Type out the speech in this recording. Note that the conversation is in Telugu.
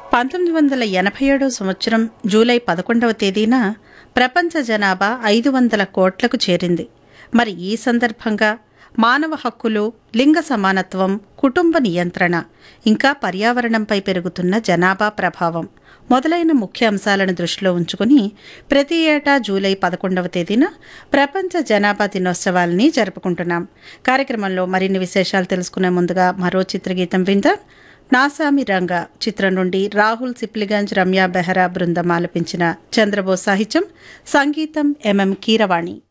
పంతొమ్మిది వందల ఎనభై ఏడో సంవత్సరం జూలై పదకొండవ తేదీన ప్రపంచ జనాభా ఐదు వందల కోట్లకు చేరింది మరి ఈ సందర్భంగా మానవ హక్కులు లింగ సమానత్వం కుటుంబ నియంత్రణ ఇంకా పర్యావరణంపై పెరుగుతున్న జనాభా ప్రభావం మొదలైన ముఖ్య అంశాలను దృష్టిలో ఉంచుకుని ప్రతి ఏటా జూలై పదకొండవ తేదీన ప్రపంచ జనాభా దినోత్సవాల్ని జరుపుకుంటున్నాం కార్యక్రమంలో మరిన్ని విశేషాలు తెలుసుకునే ముందుగా మరో చిత్రగీతం విందాం నాసామి రంగ చిత్రం నుండి రాహుల్ సిప్లిగంజ్ రమ్య బెహ్రా బృందం ఆలపించిన చంద్రబోస్ సాహిత్యం సంగీతం ఎంఎం కీరవాణి